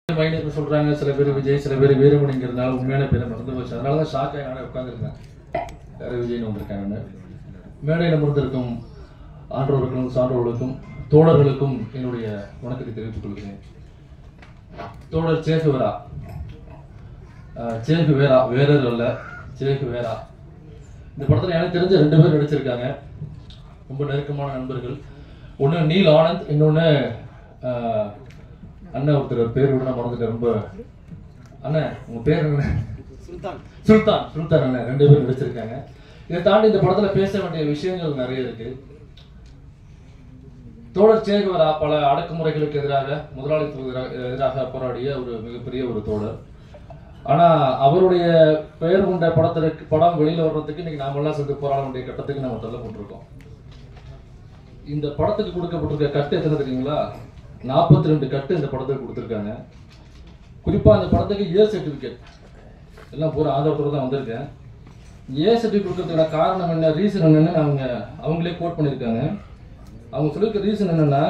minus சொல்றாங்க சில பேர் விஜய் சில பேர் வீரமணிங்கிறதுனால உண்மையான பேரை மறந்து போச்சு அதனால தான் ஷாக் ஆகி நானே உட்காந்துருக்கேன் யார் விஜய்னு வந்திருக்காங்கன்னு மேடையில் அமர்ந்திருக்கும் ஆன்றோர்களுக்கும் சான்றோர்களுக்கும் தோழர்களுக்கும் என்னுடைய வணக்கத்தை தெரிவித்துக் கொள்கிறேன் தோழர் சேகு வேரா அஹ், சேகு வேரா வேறர் அல்ல சேகு வேரா இந்த படத்துல எனக்கு தெரிஞ்ச ரெண்டு பேர் நடிச்சிருக்காங்க ரொம்ப நெருக்கமான நண்பர்கள் ஒன்று நீல் ஆனந்த் இன்னொன்று அண்ணன் ஒருத்தர் பேர் விட நான் மறந்துட்டேன் ரொம்ப அண்ணன் உங்க பேர் என்ன சுல்தான் சுல்தான் சுல்தான் அண்ணன் ரெண்டு பேரும் நடிச்சிருக்காங்க இதை தாண்டி இந்த படத்துல பேச வேண்டிய விஷயங்கள் நிறைய இருக்கு தோழர் சேகுவரா பல அடக்குமுறைகளுக்கு எதிராக முதலாளித்துவ எதிராக எதிராக போராடிய ஒரு மிகப்பெரிய ஒரு தோழர் ஆனா அவருடைய பெயர் கொண்ட படத்திற்கு படம் வெளியில வர்றதுக்கு இன்னைக்கு நாமெல்லாம் சேர்ந்து போராட வேண்டிய கட்டத்துக்கு நம்ம தள்ளப்பட்டிருக்கோம் இந்த படத்துக்கு கொடுக்கப்பட்டிருக்க கட்டு எத்தனை தெரியுங்களா நாற்பத்தி ரெண்டு கட்டு இந்த படத்துக்கு கொடுத்துருக்காங்க குறிப்பா அந்த படத்துக்கு ஏ சர்டிபிகேட் எல்லாம் பூரா ஆதாரத்தோட தான் வந்திருக்கேன் ஏ சர்டிஃபிகேட் கொடுக்கறதுக்கான காரணம் என்ன ரீசன் என்னன்னு அவங்க அவங்களே கோட் பண்ணியிருக்காங்க அவங்க சொல்லியிருக்க ரீசன் என்னன்னா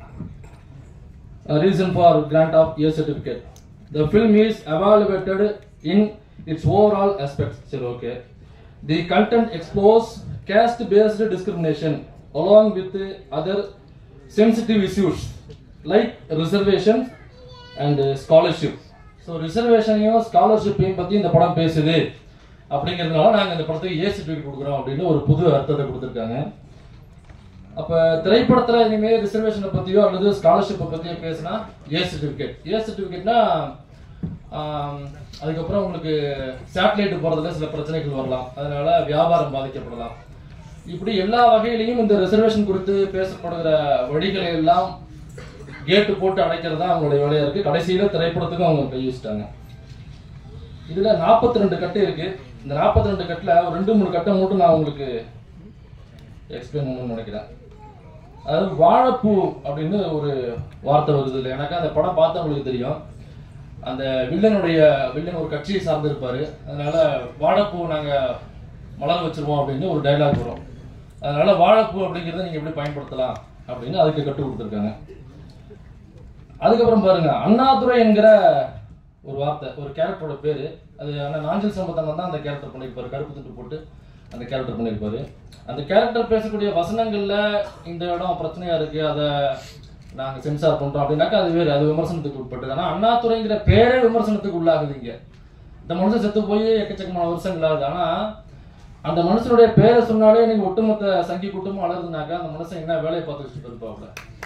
reason for grant of A certificate the film is evaluated in its overall aspects சரி okay the content explores caste based discrimination along with other sensitive issues like reservation and scholarship so ரிசர்வேஷனையும் ஸ்காலர்ஷிப்பையும் பற்றி இந்த படம் பேசுது அப்படிங்கிறதுனால நாங்கள் இந்த படத்துக்கு ஏ சர்டிஃபிகேட் கொடுக்குறோம் அப்படின்னு ஒரு புது அர்த்தத்தை கொடுத்துருக்காங்க அப்ப திரைப்படத்துல இனிமே ரிசர்வேஷனை பத்தியோ அல்லது ஸ்காலர்ஷிப்பை பத்தியோ பேசினா ஏ சர்டிபிகேட் ஏ சர்டிபிகேட்னா அதுக்கப்புறம் உங்களுக்கு சேட்டலைட் போறதுல சில பிரச்சனைகள் வரலாம் அதனால வியாபாரம் பாதிக்கப்படலாம் இப்படி எல்லா வகையிலையும் இந்த ரிசர்வேஷன் குறித்து பேசப்படுகிற வழிகளை எல்லாம் கேட்டு போட்டு அடைக்கிறது தான் அவங்களுடைய வேலையா இருக்கு கடைசியில திரைப்படத்துக்கும் அவங்க கை வச்சுட்டாங்க இதுல 42 ரெண்டு கட்டு இருக்கு இந்த 42 ரெண்டு கட்டுல ஒரு ரெண்டு மூணு கட்டை மட்டும் நான் உங்களுக்கு எக்ஸ்பிளைன் பண்ணணும்னு நினைக்கிறேன் அதாவது வாழைப்பூ அப்படின்னு ஒரு வார்த்தை வருது இல்லை எனக்கு அந்த படம் பார்த்தவங்களுக்கு தெரியும் அந்த வில்லனுடைய வில்லன் ஒரு கட்சியை சார்ந்திருப்பாரு அதனால வாழைப்பூ நாங்க மலர் வச்சிருவோம் அப்படின்னு ஒரு டைலாக் வரும் அதனால வாழைப்பூ அப்படிங்கிறத நீங்க எப்படி பயன்படுத்தலாம் அப்படின்னு அதுக்கு கட்டு கொடுத்துருக்காங்க அதுக்கப்புறம் பாருங்க அண்ணாதுரை என்கிற ஒரு வார்த்தை ஒரு கேரக்டரோட பேரு அது ஆனால் நாஞ்சல் சம்பந்தம் தான் அந்த கேரக்டர் பண்ணியிருப்பாரு கருப்பு துண்டு போட்டு அந்த கேரக்டர் பண்ணியிருப்பாரு அந்த கேரக்டர் பேசக்கூடிய வசனங்கள்ல இந்த இடம் பிரச்சனையா இருக்கு அதை நாங்க சென்சார் பண்றோம் அப்படின்னாக்கா அது வேறு அது விமர்சனத்துக்கு உட்பட்டது ஆனா அண்ணாதுரைங்கிற பேரே விமர்சனத்துக்கு உள்ளாகுது இங்க இந்த மனுஷன் செத்து போய் எக்கச்சக்கமான வருஷங்கள் ஆகுது ஆனா அந்த மனுஷனுடைய பேரை சொன்னாலே நீங்க ஒட்டுமொத்த சங்கி குட்டமும் அலருதுனாக்கா அந்த மனுஷன் என்ன வேலையை பார்த்து வச்சுட்டு இருப்பாப்ல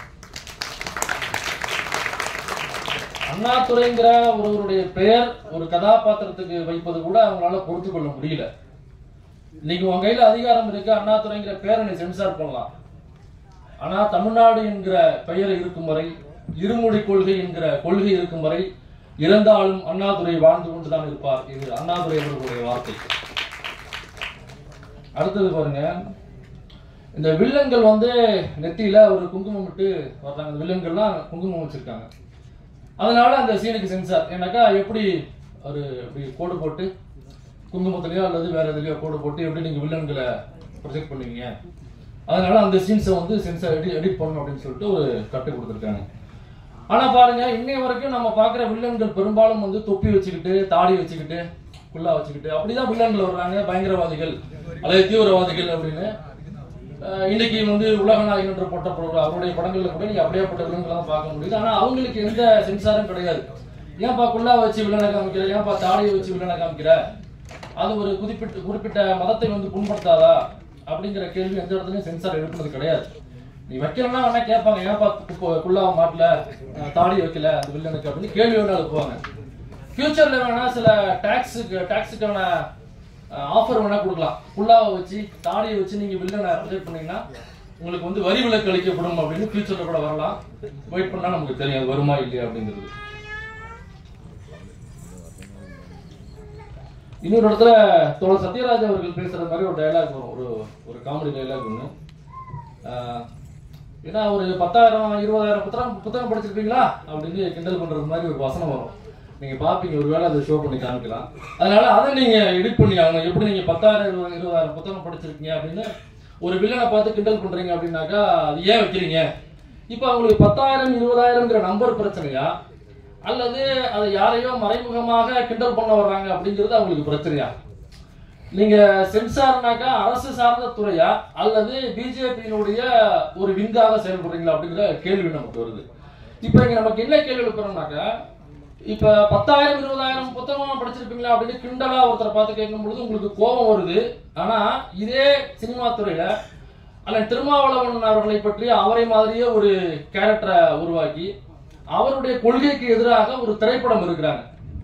அண்ணாதுரைங்கிற ஒருவருடைய பெயர் ஒரு கதாபாத்திரத்துக்கு வைப்பது கூட அவங்களால பொறுத்து கொள்ள முடியல இன்னைக்கு உங்க கையில அதிகாரம் இருக்கு அண்ணாதுரைங்கிற பேரை நீ சென்சார் பண்ணலாம் ஆனா தமிழ்நாடு என்கிற பெயர் இருக்கும் வரை இருமொழி கொள்கை என்கிற கொள்கை இருக்கும் வரை இறந்தாலும் அண்ணாதுரை வாழ்ந்து கொண்டுதான் இருப்பார் இது அண்ணாதுரை அவர்களுடைய வார்த்தை அடுத்தது பாருங்க இந்த வில்லன்கள் வந்து நெத்தியில ஒரு குங்குமம் விட்டு வர்றாங்க இந்த வில்லன்கள்லாம் குங்குமம் வச்சிருக்காங்க அதனால அந்த சீனுக்கு சென்சார் ஏன்னாக்கா எப்படி ஒரு இப்படி கோடு போட்டு குங்குமத்திலயோ அல்லது வேற எதுலயோ கோடு போட்டு எப்படி நீங்க வில்லன்களை ப்ரொஜெக்ட் பண்ணுவீங்க அதனால அந்த சீன்ஸை வந்து சென்சார் எடிட் எடிட் பண்ணணும் அப்படின்னு சொல்லிட்டு ஒரு கட்டு கொடுத்துருக்காங்க ஆனா பாருங்க இன்னைய வரைக்கும் நம்ம பாக்குற வில்லன்கள் பெரும்பாலும் வந்து தொப்பி வச்சுக்கிட்டு தாடி வச்சுக்கிட்டு குல்லா வச்சுக்கிட்டு அப்படிதான் வில்லன்கள் வர்றாங்க பயங்கரவாதிகள் அல்லது தீவிரவாதிகள் அப்படின்னு அஹ் இன்னைக்கு வந்து உலக நாயகன் என்று போட்டப்படுற அவருடைய படங்கள்ல கூட நீங்க அப்படியேப்பட்ட வில்லன்களை தான் பார்க்க முடியுது ஆனா அவங்களுக்கு எந்த சென்சாரும் கிடையாது ஏன்பா குல்லா வச்சு வில்லனை காமிக்கிற ஏன்பா தாடியை வச்சு வில்லனை காமிக்கிற அது ஒரு குறிப்பிட்ட குறிப்பிட்ட மதத்தை வந்து புண்படுத்தாதா அப்படிங்கிற கேள்வி எந்த இடத்துலயும் சென்சார் எழுப்புனது கிடையாது நீ வைக்கலன்னா வேணா கேட்பாங்க ஏன்பா கு- குல்லாவை மாட்டல அஹ் தாடி வைக்கல அந்த வில்லனுக்கு அப்படின்னு கேள்வி வேணா எழுப்புவாங்க ஃபியூச்சர்ல வேணா சில டாக்ஸுக்கு டாக்ஸுக்கான ஆஃபர் வேணா கொடுக்கலாம் குல்லாவை வச்சு தாடியை வச்சு நீங்க வில்லனை ப்ரொஜெக்ட் பண்ணீங்கன்னா உங்களுக்கு வந்து வரி விலக்கு அளிக்கப்படும் அப்படின்னு ஃபியூச்சர்ல கூட வரலாம் வெயிட் பண்ணா நமக்கு தெரியும் அது வருமா இல்லையா அப்படிங்கிறது இன்னொரு இடத்துல தோழர் சத்யராஜ் அவர்கள் பேசுற மாதிரி ஒரு டயலாக் வரும் ஒரு ஒரு காமெடி டயலாக் ஒன்று ஏன்னா ஒரு பத்தாயிரம் இருபதாயிரம் புத்தகம் புத்தகம் படிச்சிருப்பீங்களா அப்படின்னு கிண்டல் பண்றது மாதிரி ஒரு வசனம் வரும் நீங்க பாப்பீங்க ஒருவேளை அதை ஷோ பண்ணி காமிக்கலாம் அதனால அதை நீங்க எடிட் பண்ணி ஆகணும் எப்படி நீங்க பத்தாயிரம் இருபது இருபதாயிரம் புத்தகம் படிச்சிருக்கீங்க அப்படின்னு ஒரு வில்லனை பார்த்து கிண்டல் பண்றீங்க அப்படின்னாக்கா அது ஏன் வைக்கிறீங்க இப்போ அவங்களுக்கு பத்தாயிரம் இருபதாயிரம்ங்கிற நம்பர் பிரச்சனையா அல்லது அதை யாரையோ மறைமுகமாக கிண்டல் பண்ண வர்றாங்க அப்படிங்கிறது அவங்களுக்கு பிரச்சனையா நீங்க சென்சார்னாக்கா அரசு சார்ந்த துறையா அல்லது பிஜேபியினுடைய ஒரு விங்காக செயல்படுறீங்களா அப்படிங்கிற கேள்வி நமக்கு வருது இப்ப இங்க நமக்கு என்ன கேள்வி எழுப்புறோம்னாக்கா இப்ப பத்தாயிரம் இருபதாயிரம் புத்தகம் படிச்சிருப்பீங்களா அப்படின்னு கிண்டலா ஒருத்தரை பார்த்து கேட்கும் பொழுது உங்களுக்கு கோபம் வருது ஆனா இதே சினிமா துறையில அல்ல திருமாவளவன் அவர்களை பற்றி அவரை மாதிரியே ஒரு கேரக்டரை உருவாக்கி அவருடைய கொள்கைக்கு எதிராக ஒரு திரைப்படம் இருக்கிறாங்க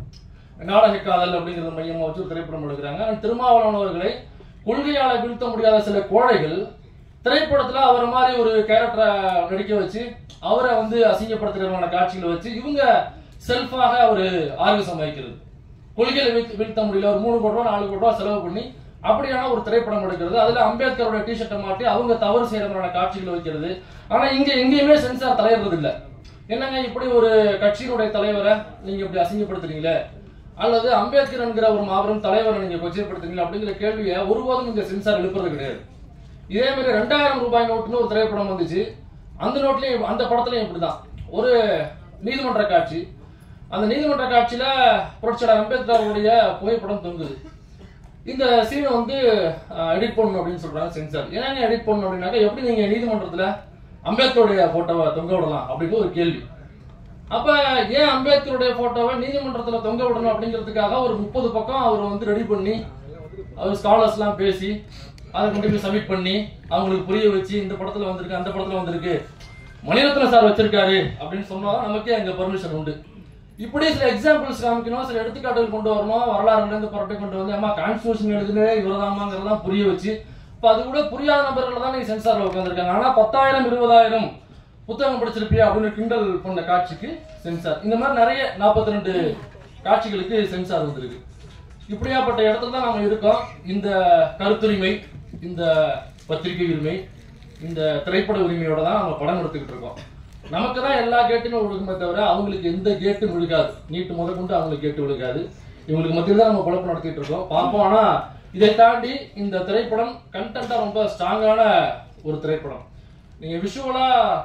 நாடக காதல் அப்படிங்கிறத மையமா வச்சு ஒரு திரைப்படம் எடுக்கிறாங்க ஆனா திருமாவளவன் அவர்களை கொள்கையால வீழ்த்த முடியாத சில கோழைகள் திரைப்படத்துல அவரை மாதிரி ஒரு கேரக்டரை நடிக்க வச்சு அவரை வந்து அசிங்கப்படுத்துகிறமான காட்சிகளை வச்சு இவங்க செல்ஃபாக ஒரு ஆர்வசம் வைக்கிறது கொள்கையில வீழ்த்த வீழ்த்த முடியல ஒரு மூணு கோடி ரூபா நாலு கோடி ரூபா செலவு பண்ணி அப்படியான ஒரு திரைப்படம் எடுக்கிறது அதுல அம்பேத்கரோட டிஷர்ட்டை மாட்டி அவங்க தவறு செய்யறவங்களோட காட்சிகளை வைக்கிறது ஆனா இங்க எங்கேயுமே சென்சார் தலையிடுறது இல்ல என்னங்க இப்படி ஒரு கட்சியினுடைய தலைவரை நீங்க இப்படி அசிங்கப்படுத்துறீங்களே அல்லது அம்பேத்கர் என்கிற ஒரு மாபெரும் தலைவரை நீங்க கொச்சைப்படுத்துறீங்களா அப்படிங்கிற கேள்வியை ஒருபோதும் இங்க சென்சார் எழுப்புறது கிடையாது இதே மாதிரி ரெண்டாயிரம் ரூபாய் நோட்டுன்னு ஒரு திரைப்படம் வந்துச்சு அந்த நோட்லயும் அந்த படத்துலயும் இப்படிதான் ஒரு நீதிமன்ற காட்சி அந்த நீதிமன்ற காட்சியில புரட்சியாளர் அம்பேத்கர் அவருடைய புகைப்படம் தொங்குது இந்த சீனை வந்து எடிட் பண்ணணும் அப்படின்னு சொல்றாங்க சென்சார் ஏன்னா எடிட் பண்ணணும் அப்படின்னாக்கா எப்படி நீங்க நீதிமன்றத்துல அம்பேத்கருடைய போட்டோவை தொங்க விடலாம் அப்படின்னு ஒரு கேள்வி அப்ப ஏன் அம்பேத்கருடைய போட்டோவை நீதிமன்றத்துல தொங்க விடணும் அப்படிங்கிறதுக்காக ஒரு முப்பது பக்கம் அவர் வந்து ரெடி பண்ணி அவர் ஸ்காலர்ஸ் எல்லாம் பேசி அதை கொண்டு போய் சப்மிட் பண்ணி அவங்களுக்கு புரிய வச்சு இந்த படத்துல வந்திருக்கு அந்த படத்துல வந்திருக்கு மணிரத்ன சார் வச்சிருக்காரு அப்படின்னு சொன்னாதான் நமக்கே அங்க பர்மிஷன் உண்டு இப்படி சில எக்ஸாம்பிள்ஸ் காமிக்கணும் சில எடுத்துக்காட்டுகள் கொண்டு வரணும் வரலாறுல இருந்து புரட்டை கொண்டு வந்து அம்மா கான்ஸ்டியூஷன் எழுதுனே இவரதாமாங்கிறதெல்லாம் புரிய வச்சு இப்ப அது கூட புரியாத நபர்கள் தான் நீங்க சென்சார்ல உட்காந்துருக்காங்க ஆனா பத்தாயிரம் இருபதாயிரம் புத்தகம் படிச்சிருப்பியா அப்படின்னு கிண்டல் பண்ண காட்சிக்கு சென்சார் இந்த மாதிரி நிறைய நாற்பத்தி ரெண்டு காட்சிகளுக்கு சென்சார் வந்திருக்கு இப்படியாப்பட்ட இடத்துல தான் நாம இருக்கோம் இந்த கருத்துரிமை இந்த பத்திரிகை உரிமை இந்த திரைப்பட உரிமையோட தான் நம்ம படம் எடுத்துக்கிட்டு இருக்கோம் நமக்கு தான் எல்லா கேட்டுமே விழுகுமே தவிர அவங்களுக்கு எந்த கேட்டும் விழுகாது நீட்டு முத கொண்டு அவங்களுக்கு கேட்டு விழுகாது இவங்களுக்கு மத்தியில் தான் நம்ம குழப்பம் நடத்திட்டு இருக்கோம் பார்ப்போம் ஆனா இதை தாண்டி இந்த திரைப்படம் கண்டென்ட்டா ரொம்ப ஸ்ட்ராங்கான ஒரு திரைப்படம் நீங்க விஷுவலா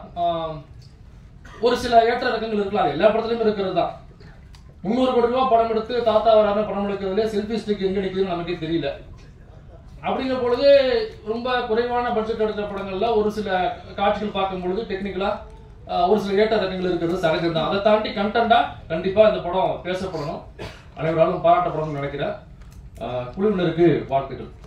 ஒரு சில ஏற்ற இறக்கங்கள் இருக்கலாம் அது எல்லா படத்துலயும் இருக்கிறது தான் முந்நூறு கோடி ரூபாய் படம் எடுத்து தாத்தா வராம படம் எடுக்கிறதுல செல்ஃபி ஸ்டிக் எங்க நிக்குதுன்னு நமக்கே தெரியல அப்படிங்கிற பொழுது ரொம்ப குறைவான பட்ஜெட் எடுத்த படங்கள்ல ஒரு சில காட்சிகள் பார்க்கும் பொழுது டெக்னிக்கலா ஒரு சில ஏற்ற இறக்கங்கள் இருக்கிறது சகஜம் தான் அதை தாண்டி கண்டென்ட்டா கண்டிப்பா இந்த படம் பேசப்படணும் அனைவராலும் பாராட்டப்படணும்னு நினைக்கிறேன் ஆஹ் குழுவினருக்கு வாழ்த்துக்கள்